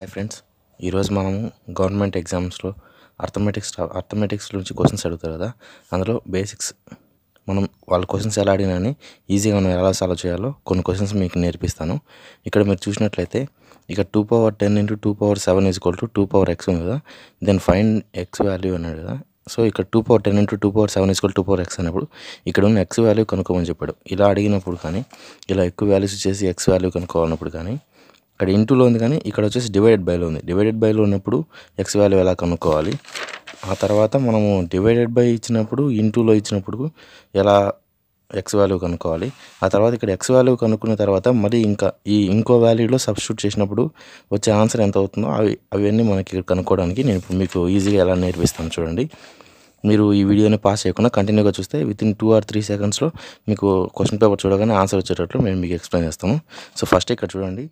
hi friends ఈరోజు మనము government ఎగ్జామ్స్లో అర్థమెటిక్స్ అర్థమెటిక్స్ నుంచి క్వశ్చన్స్ అడుగుతారు కదా అందులో బేసిక్స్ మనం వాళ్ళ క్వశ్చన్స్ ఎలా అడిగినని ఈజీగా మనం ఎలా సాల్వ్ చేయాలో కొన్ని క్వశ్చన్స్ మీకు నేర్పిస్తాను ఇక్కడ మీరు చూసినట్లయితే ఇక two power ten into two power seven is equal to two power x ఉంది కదా దెన్ ఫైండ్ ఎక్స్ వాల్యూ అన్నాడు కదా సో ఇక్కడ two power ten into two power seven equal two power x అన్నప్పుడు ఇక్కడ ఉన్న ఎక్స్ వాల్యూ కనుక్కోమని చెప్పాడు ఇలా అడిగినప్పుడు కానీ ఇలా ఎక్కువ వాల్యూస్ ఇచ్చేసి ఎక్స్ వాల్యూ కనుక్కోవాలన్నప్పుడు కానీ ఇక్కడ ఇంటూలో ఉంది కానీ ఇక్కడ వచ్చేసి డివైడెడ్ బైలో ఉంది డివైడెడ్ బైలో ఉన్నప్పుడు ఎక్స్ వాల్యూ ఎలా కనుక్కోవాలి ఆ తర్వాత మనము డివైడెడ్ బై ఇచ్చినప్పుడు ఇంటూలో ఇచ్చినప్పుడు ఎలా ఎక్స్ వాల్యూ కనుక్కోవాలి ఆ తర్వాత ఇక్కడ ఎక్స్ వాల్యూ కనుక్కున్న తర్వాత మళ్ళీ ఇంకా ఈ ఇంకో వాల్యూలో సబ్స్టిట్యూట్ చేసినప్పుడు వచ్చే ఆన్సర్ ఎంత అవుతుందో అవి అవన్నీ మనకి ఇక్కడ కనుక్కోవడానికి నేను ఇప్పుడు మీకు ఈజీగా ఎలా నేర్పిస్తాను చూడండి మీరు ఈ వీడియోని పాస్ చేయకుండా కంటిన్యూగా చూస్తే with in two or three సెకండ్స్లో మీకు క్వశ్చన్ పేపర్ చూడగానే ఆన్సర్ వచ్చేటట్లు నేను మీకు ఎక్స్ప్లెయిన్ చేస్తాను సో ఫస్ట్ ఇక్కడ చూడండి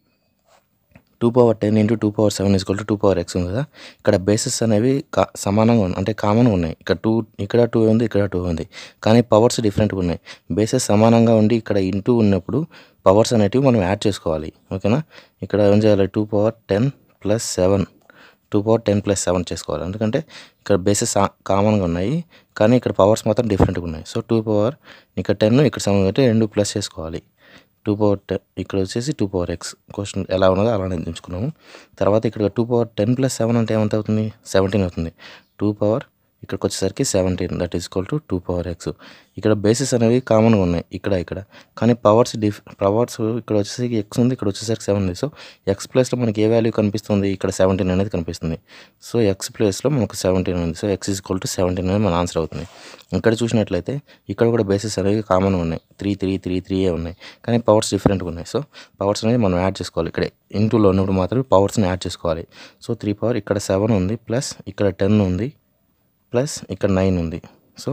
two power ten into two power seven equal to two power x ఉంది కదా ఇక్కడ బేసెస్ అనేవి కా సమానంగా ఉన్నాయి అంటే కామన్గా ఉన్నాయి ఇక్కడ టూ ఇక్కడ టూ ఉంది ఇక్కడ టూ ఉంది కానీ పవర్స్ డిఫరెంట్గా ఉన్నాయి బేసెస్ సమానంగా ఉండి ఇక్కడ ఇంటూ ఉన్నప్పుడు పవర్స్ అనేటివి మనం యాడ్ చేసుకోవాలి ఓకేనా ఇక్కడ ఏం చేయాలి two power ten plus seven two power ten plus seven చేసుకోవాలి ఎందుకంటే ఇక్కడ బేసెస్ కామన్గా ఉన్నాయి కానీ ఇక్కడ పవర్స్ మాత్రం డిఫరెంట్గా ఉన్నాయి సో టూ పవర్ ఇక్కడ టెన్ ఇక్కడ సెవెన్ కాబట్టి రెండు ప్లస్ చేసుకోవాలి టూ పవర్ టెన్ ఇక్కడ వచ్చేసి టూ పవర్ ఎక్స్ క్వశ్చన్ ఎలా ఉన్నదో అలానే ఎంచుకున్నాము తర్వాత ఇక్కడ two power ten plus seven అంటే ఏమంత అవుతుంది సెవెంటీన్ అవుతుంది టూ పవర్ ఇక్కడికి వచ్చేసరికి seventeen that is equal to two power x ఇక్కడ బేసిస్ అనేవి కామన్గా ఉన్నాయి ఇక్కడ ఇక్కడ కానీ పవర్స్ డిఫ్ పవర్స్ ఇక్కడ వచ్చేసరికి ఎక్స్ ఉంది ఇక్కడ వచ్చేసరికి సెవెన్ ఉంది సో ఎక్స్ ప్లేస్లో మనకి ఏ వాల్యూ కనిపిస్తుంది ఇక్కడ సెవెంటీన్ అనేది కనిపిస్తుంది సో ఎక్స్ ప్లేస్లో మనకు సెవెంటీన్ ఉంది so x is equal to seventeen అనేది మన ఆన్సర్ అవుతుంది ఇక్కడ చూసినట్లయితే ఇక్కడ కూడా బేసిస్ అనేవి కామన్గా ఉన్నాయి త్రీ త్రీ త్రీ త్రీ ఉన్నాయి కానీ పవర్స్ డిఫరెంట్గా ఉన్నాయి సో పవర్స్ అనేది మనం యాడ్ చేసుకోవాలి ఇక్కడే ఇంటూలో ఉన్నప్పుడు మాత్రమే పవర్స్ని యాడ్ చేసుకోవాలి సో త్రీ పవర్ ఇక్కడ సెవెన్ ఉంది ప్లస్ ఇక్కడ టెన్ ఉంది ప్లస్ ఇక్కడ నైన్ ఉంది సో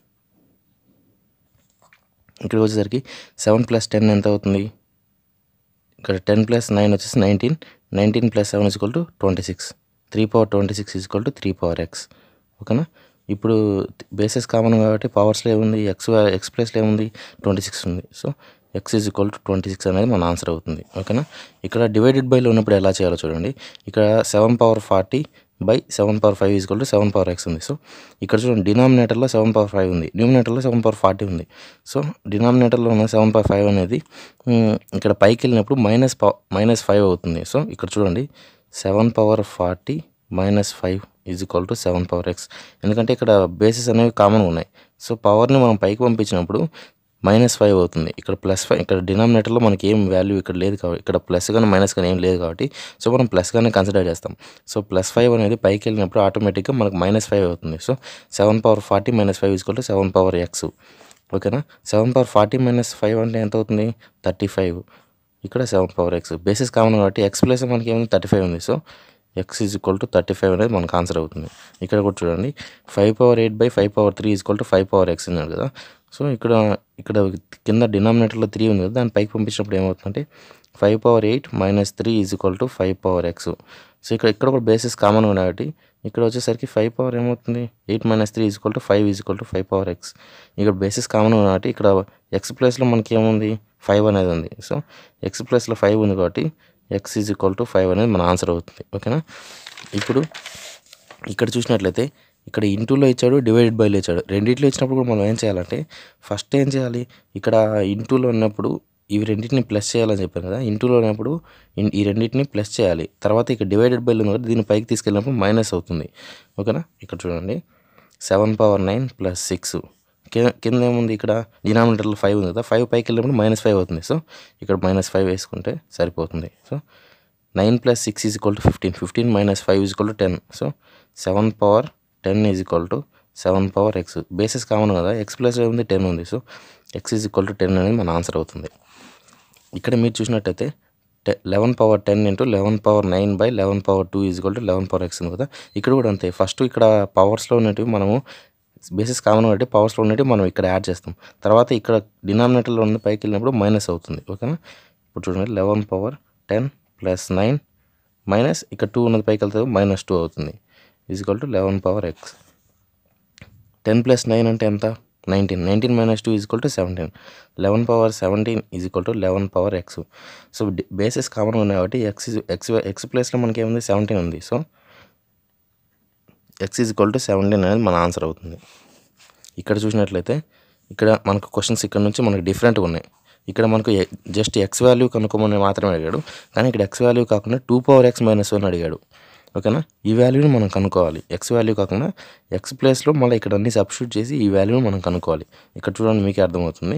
ఇక్కడికి వచ్చేసరికి సెవెన్ ప్లస్ టెన్ ఎంత అవుతుంది ఇక్కడ టెన్ ప్లస్ నైన్ వచ్చేసి nineteen nineteen plus seven equal to twenty six three power twenty six equal to three power x ఓకేనా ఇప్పుడు బేసెస్ కామన్ కాబట్టి పవర్స్లో ఏముంది ఎక్స్ ఎక్స్ ప్లేస్లో ఏముంది ట్వంటీ సిక్స్ ఉంది so x is equal to twenty six అనేది మన ఆన్సర్ అవుతుంది ఓకేనా ఇక్కడ డివైడెడ్ బైలో ఉన్నప్పుడు ఎలా చేయాలో చూడండి ఇక్కడ seven power forty by seven power five equal to seven power x ఉంది సో ఇక్కడ చూడండి డినామినేటర్లో సెవెన్ పవర్ ఫైవ్ ఉంది న్యూమినేటర్లో సెవెన్ పవర్ ఫార్టీ ఉంది సో డినామినేటర్లో ఉన్న సెవెన్ పవర్ ఫైవ్ అనేది మ్, ఇక్కడ పైకి వెళ్ళినప్పుడు మైనస్ పవ మైనస్ ఫైవ్ అవుతుంది సో ఇక్కడ చూడండి seven power forty minus five is equal to seven power x ఎందుకంటే ఇక్కడ బేసిస్ అనేవి కామన్గా ఉన్నాయి సో పవర్ని మనం పైకి పంపించినప్పుడు మైనస్ ఫైవ్ అవుతుంది ఇక్కడ ప్లస్ ఫైవ్ ఇక్కడ డినామినేటర్లో మనకి ఏం వాల్యూ ఇక్కడ లేదు కాబట్టి ఇక్కడ ప్లస్ కానీ మైనస్ కానీ ఏం లేదు కాబట్టి సో మనం ప్లస్ గానే కన్సిడర్ చేస్తాం సో ప్లస్ ఫైవ్ అనేది పైకి వెళ్ళినప్పుడు ఆటోమేటిక్గా మనకు మైనస్ ఫైవ్ అవుతుంది so seven power forty minus five equal to seven power x ఓకేనా seven power forty minus five అంటే ఎంత అవుతుంది థర్టీ ఫైవ్ ఇక్కడ seven power x bases common కాబట్టి ఎక్స్ ప్లస్ మనకి ఏముంది థర్టీ ఫైవ్ ఉంది so x is equal to thirty five అనేది మనకు ఆన్సర్ అవుతుంది ఇక్కడ కూడా చూడండి five power eight by five power three is equal to five power X అన్నాడు కదా సో ఇక్కడ ఇక్కడ కింద డినామినేటర్లో త్రీ ఉంది కదా దాన్ని పైకి పంపించినప్పుడు ఏమవుతుందంటే five power eight minus three is equal to five power x so ఇక్కడ ఇక్కడ కూడా బేసిస్ కామన్ ఉంది కాబట్టి ఇక్కడ వచ్చేసరికి ఫైవ్ పవర్ ఏమవుతుంది eight minus three is equal to five is equal to five power x ఇక్కడ బేసిస్ కామన్ ఉంది కాబట్టి ఇక్కడ ఎక్స్ ప్లేస్లో మనకి ఏముంది ఫైవ్ అనేది ఉంది సో ఎక్స్ ప్లస్లో ఫైవ్ ఉంది కాబట్టి x is equal to five అనేది మన ఆన్సర్ అవుతుంది ఓకేనా ఇప్పుడు ఇక్కడ చూసినట్లయితే ఇక్కడ ఇంటూలో ఇచ్చాడు డివైడెడ్ బైలో ఇచ్చాడు రెండిట్లో ఇచ్చినప్పుడు కూడా మనం ఏం చేయాలంటే ఫస్ట్ ఏం చేయాలి ఇక్కడ ఇంటూలో ఉన్నప్పుడు ఇవి రెండింటిని ప్లస్ చేయాలని చెప్పాను కదా ఇంటూలో ఉన్నప్పుడు ఇన్- ఈ రెండింటిని ప్లస్ చేయాలి తర్వాత ఇక్కడ డివైడెడ్ బైలో ఉంది కదా దీన్ని పైకి తీసుకెళ్ళినప్పుడు మైనస్ అవుతుంది ఓకేనా ఇక్కడ చూడండి seven power nine plus six కింద ఏముంది ఇక్కడ డినామినేటర్లో ఫైవ్ ఉంది కదా ఫైవ్ పైకి వెళ్ళినప్పుడు మైనస్ ఫైవ్ అవుతుంది సో ఇక్కడ మైనస్ ఫైవ్ వేసుకుంటే సరిపోతుంది so nine plus six is equal to fifteen fifteen minus five is equal to ten so seven power ten is equal to seven power x bases common కదా x plus ఉంది ten ఉంది so x is equal to ten అనేది మన answer అవుతుంది ఇక్కడ మీరు చూసినట్టయితే eleven power ten into eleven power nine by eleven power two is equal to eleven power x ఉంది కదా ఇక్కడ కూడా అంతే ఫస్ట్ ఇక్కడ పవర్స్లో ఉన్నటివి మనము బేసిస్ కామన్ కాబట్టి పవర్స్లో ఉన్నట్టు మనం ఇక్కడ యాడ్ చేస్తాం తర్వాత ఇక్కడ డినామినేటర్లో ఉన్న పైకి వెళ్ళినప్పుడు మైనస్ అవుతుంది ఓకేనా ఇప్పుడు చూడండి eleven power ten plus nine minus ఇక్కడ టూ ఉన్నది పైకి వెళ్తే మైనస్ టూ అవుతుంది equal to eleven power x ten plus nine అంటే ఎంత nineteen nineteen minus two is equal to seventeen eleven power seventeen is equal to eleven power x so bases కామన్గా ఉన్నాయి కాబట్టి ఎక్స్ ఎక్స్ ఎక్స్ ప్లేస్లో మనకి ఏముంది seventeen ఉంది so x is equal to seventeen అనేది మన ఆన్సర్ అవుతుంది ఇక్కడ చూసినట్లయితే ఇక్కడ మనకు క్వశ్చన్స్ ఇక్కడ నుంచి మనకు డిఫరెంట్గా ఉన్నాయి ఇక్కడ మనకు జస్ట్ ఎక్స్ వాల్యూ కనుక్కోమని మాత్రమే అడిగాడు కానీ ఇక్కడ ఎక్స్ వాల్యూ కాకుండా two power x minus one అడిగాడు ఓకేనా ఈ వాల్యూని మనం కనుక్కోవాలి ఎక్స్ వాల్యూ కాకుండా ఎక్స్ ప్లేస్లో మళ్ళీ ఇక్కడ అన్ని సబ్స్టిట్యూట్ చేసి ఈ వాల్యూని మనం కనుక్కోవాలి ఇక్కడ చూడండి మీకే అర్థమవుతుంది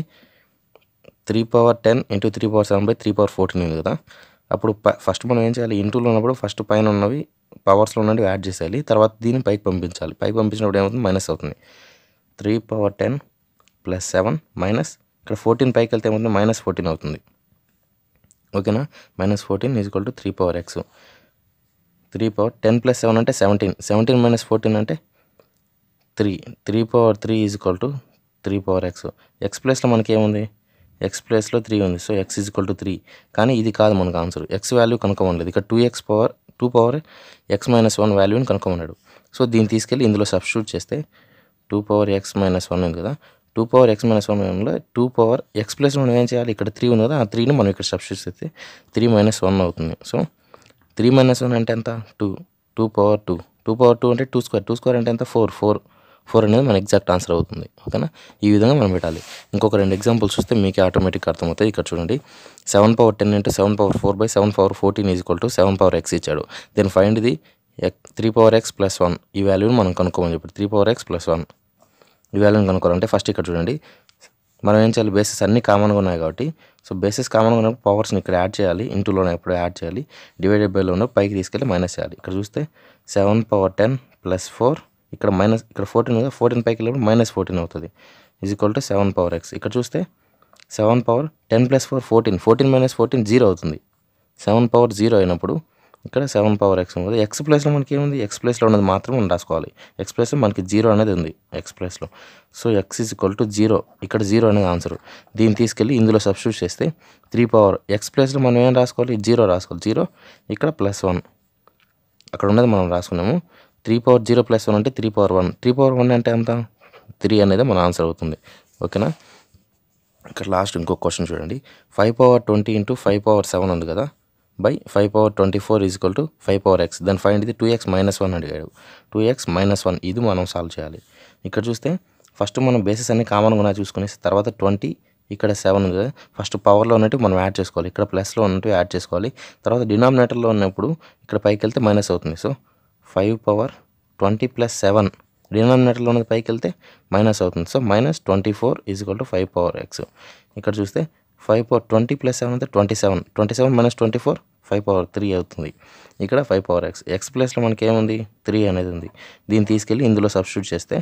three power ten into three power seven by three power fourteen ఉంది కదా అప్పుడు ప ఫస్ట్ మనం ఏం చేయాలి ఇంటూలో ఉన్నప్పుడు ఫస్ట్ పైన ఉన్నవి పవర్స్లో ఉన్నవి యాడ్ చేసేయాలి తర్వాత దీన్ని పైకి పంపించాలి పైకి పంపించినప్పుడు ఏమవుతుంది మైనస్ అవుతుంది three power ten plus seven minus ఇక్కడ ఫోర్టీన్ పైకి వెళ్తే ఏమవుతుంది మైనస్ ఫోర్టీన్ అవుతుంది ఓకేనా minus fourteen is equal to three power x three power ten plus seven అంటే సెవెంటీన్ సెవెంటీన్ మైనస్ ఫోర్టీన్ అంటే three three power three is equal to three power x x ప్లేస్లో మనకి ఏముంది ఎక్స్ ప్లేస్లో three ఉంది so x is equal to three కానీ ఇది కాదు మనకు ఆన్సర్ ఎక్స్ వాల్యూ కనుక్కోమలేదు ఇక్కడ two x power two power x minus one వాల్యూని కనుక్కోమన్నాడు సో దీన్ని తీసుకెళ్ళి ఇందులో సబ్స్టిట్యూట్ చేస్తే two power x minus one ఉంది కదా టూ పవర్ ఎక్స్ మైనస్ వన్లో టూ పవర్ ఎక్స్ ప్లస్ మనం ఏం చేయాలి ఇక్కడ త్రీ ఉంది కదా ఆ త్రీని మనం ఇక్కడ సబ్స్టిట్యూట్ చేస్తే త్రీ మైనస్ వన్ అవుతుంది సో త్రీ మైనస్ వన్ అంటే ఎంత two two power two two power two అంటే టూ స్క్వేర్ టూ స్క్వేర్ అంటే ఎంత ఫోర్ ఫోర్ ఫోర్ అనేది మన ఎగ్జాక్ట్ ఆన్సర్ అవుతుంది ఓకేనా ఈ విధంగా మనం పెట్టాలి ఇంకొక రెండు ఎగ్జాంపుల్స్ చూస్తే మీకే ఆటోమేటిక్ అర్థమవుతాయి ఇక్కడ చూడండి seven power ten into seven power four by seven power fourteen is equal to seven power x ఇచ్చాడు then find the three power x plus one ఈ వాల్యూని మనం కనుక్కోమని చెప్పి three power x plus one ఈ వాల్యూని కనుక్కోవాలంటే ఫస్ట్ ఇక్కడ చూడండి మనం ఏం చేయాలి బేసిస్ అన్నీ కామన్గా ఉన్నాయి కాబట్టి సో బేసిస్ కామన్గా ఉన్నప్పుడు పవర్స్ని ఇక్కడ యాడ్ చేయాలి ఇంటూలోనే ఎప్పుడు యాడ్ చేయాలి డివైడెడ్ బైలో ఉన్న పైకి తీసుకెళ్ళి మైనస్ చేయాలి ఇక్కడ చూస్తే seven power ten plus four ఇక్కడ మైనస్ ఇక్కడ ఫోర్టీన్ కదా ఫోర్టీన్ పైకి వెళ్ళినప్పుడు మైనస్ ఫోర్టీన్ అవుతుంది is equal to seven power x ఇక్కడ చూస్తే seven power ten plus four fourteen fourteen minus fourteen zero అవుతుంది సెవెన్ పవర్ జీరో అయినప్పుడు ఇక్కడ సెవెన్ పవర్ ఎక్స్ ఉంది ఎక్స్ ప్లేస్లో మనకి ఏముంది ఎక్స్ ప్లేస్లో ఉన్నది మాత్రం మనం రాసుకోవాలి ఎక్స్ ప్లేస్లో మనకి జీరో అనేది ఉంది ఎక్స్ ప్లేస్లో so x is equal to zero ఇక్కడ జీరో అనేది ఆన్సర్ దీన్ని తీసుకెళ్ళి ఇందులో సబ్స్టిట్యూట్ చేస్తే త్రీ పవర్ ఎక్స్ ప్లేస్లో మనం ఏం రాసుకోవాలి జీరో రాసుకోవాలి జీరో ఇక్కడ ప్లస్ వన్ అక్కడ ఉన్నది మనం రాసుకున్నాము three power zero plus one అంటే three power one three power one అంటే ఎంత త్రీ అనేది మన ఆన్సర్ అవుతుంది ఓకేనా ఇక్కడ లాస్ట్ ఇంకో క్వశ్చన్ చూడండి five power twenty into five power seven ఉంది కదా by five power twenty four is equal to five power x దాని ఫైవ్ ఇది టూ ఎక్స్ మైనస్ వన్ అడిగాడు టూ ఎక్స్ మైనస్ వన్ ఇది మనం సాల్వ్ చేయాలి ఇక్కడ చూస్తే ఫస్ట్ మనం బేసిస్ అన్ని కామన్గా ఉన్నాయి చూసుకునేసి తర్వాత ట్వంటీ ఇక్కడ సెవెన్ ఉంది కదా ఫస్ట్ పవర్లో ఉన్నట్టు మనం యాడ్ చేసుకోవాలి ఇక్కడ ప్లస్లో ఉన్నట్టు యాడ్ చేసుకోవాలి తర్వాత డినామినేటర్లో ఉన్నప్పుడు ఇక్కడ పైకి వెళ్తే మైనస్ అవుతుంది so five power twenty plus seven డినామినేటర్లో ఉన్నది పైకి వెళ్తే మైనస్ అవుతుంది so minus twenty four is equal to five power x ఇక్కడ చూస్తే five power twenty plus seven అంటే twenty seven twenty seven minus twenty four five power three అవుతుంది ఇక్కడ ఫైవ్ పవర్ ఎక్స్ ఎక్స్ ప్లస్లో మనకి ఏముంది త్రీ అనేది ఉంది దీన్ని తీసుకెళ్ళి ఇందులో సబ్స్టిట్యూట్ చేస్తే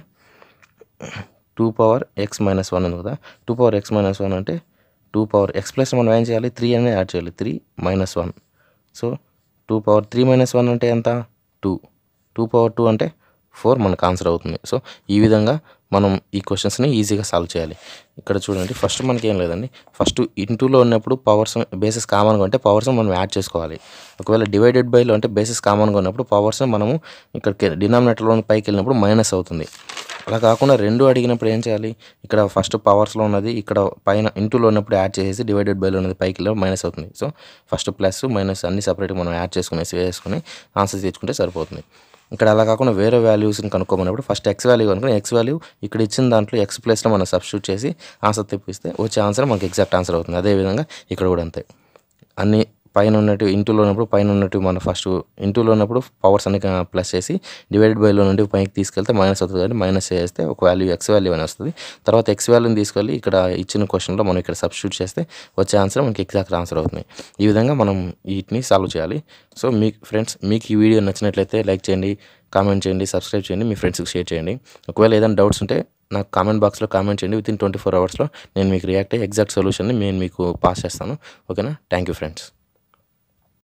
two power x minus one ఉంది కదా two power x minus one అంటే టూ పవర్ ఎక్స్ ప్లస్ మనం ఏం చేయాలి త్రీ అనేది యాడ్ చేయాలి three minus one so two power three minus one అంటే ఎంత టూ టూ పవర్ టూ అంటే ఫోర్ మనకు ఆన్సర్ అవుతుంది సో ఈ విధంగా మనం ఈ క్వశ్చన్స్ని ఈజీగా సాల్వ్ చేయాలి ఇక్కడ చూడండి ఫస్ట్ మనకి ఏం లేదండి ఫస్ట్ ఇంటూలో ఉన్నప్పుడు పవర్స్ బేసిస్ కామన్గా ఉంటే పవర్స్ మనం యాడ్ చేసుకోవాలి ఒకవేళ డివైడెడ్ బైలో అంటే బేసిస్ కామన్గా ఉన్నప్పుడు పవర్స్ మనము ఇక్కడ డినామినేటర్లో పైకి వెళ్ళినప్పుడు మైనస్ అవుతుంది అలా కాకుండా రెండు అడిగినప్పుడు ఏం చేయాలి ఇక్కడ ఫస్ట్ పవర్స్లో ఉన్నది ఇక్కడ పైన ఇంటూలో ఉన్నప్పుడు యాడ్ చేసేసి డివైడెడ్ బైలో ఉన్నది పైకి వెళ్ళి మైనస్ అవుతుంది సో ఫస్ట్ ప్లస్ మైనస్ అన్ని సపరేట్గా మనం యాడ్ చేసుకునేసి వేసుకుని ఆన్సర్ తెచ్చుకుంటే సరిపోతుంది ఇక్కడ అలా కాకుండా వేరే వాల్యూస్ని కనుక్కోమన్నప్పుడు ఫస్ట్ ఎక్స్ వాల్యూ కనుక్కొని ఎక్స్ వాల్యూ ఇక్కడ ఇచ్చిన దాంట్లో ఎక్స్ ప్లేస్లో మనం సబ్స్టిట్యూట్ చేసి ఆన్సర్ తెప్పిస్తే వచ్చే ఆన్సర్ మనకి ఎగ్జాక్ట్ ఆన్సర్ అవుతుంది అదేవిధంగా ఇక్కడ కూడా అంతే అన్ని పైన ఉన్నట్టు ఇంటూలో ఉన్నప్పుడు పైన ఉన్నట్టు మనం ఫస్ట్ ఇంటూలో ఉన్నప్పుడు పవర్స్ అన్ని ప్లస్ చేసి డివైడెడ్ బైలో నుండి పైకి తీసుకెళ్తే మైనస్ అవుతుంది కానీ మైనస్ చేస్తే ఒక వాల్యూ ఎక్స్ వాల్యూ అని వస్తుంది తర్వాత ఎక్స్ వాల్యూని తీసుకెళ్ళి ఇక్కడ ఇచ్చిన క్వశ్చన్లో మనం ఇక్కడ సబ్స్టిట్యూట్ చేస్తే వచ్చే ఆన్సర్ మనకి ఎగ్జాక్ట్ ఆన్సర్ అవుతుంది ఈ విధంగా మనం వీటిని సాల్వ్ చేయాలి సో మీకు ఫ్రెండ్స్ మీకు ఈ వీడియో నచ్చినట్లయితే లైక్ చేయండి కామెంట్ చేయండి సబ్స్క్రైబ్ చేయండి మీ ఫ్రెండ్స్కి షేర్ చేయండి ఒకవేళ ఏదైనా డౌట్స్ ఉంటే నాకు కామెంట్ బాక్స్లో కామెంట్ చేయండి విత్ ఇన్ ట్వంటీ ఫోర్ అవర్స్లో నేను మీకు రియాక్ట్ అయ్యి ఎగ్జాక్ట్ సొల్యూషన్ని నేను మీకు పాస్ చేస్తాను ఓకేనా థ్యాంక్ యూ ఫ్రెండ్స్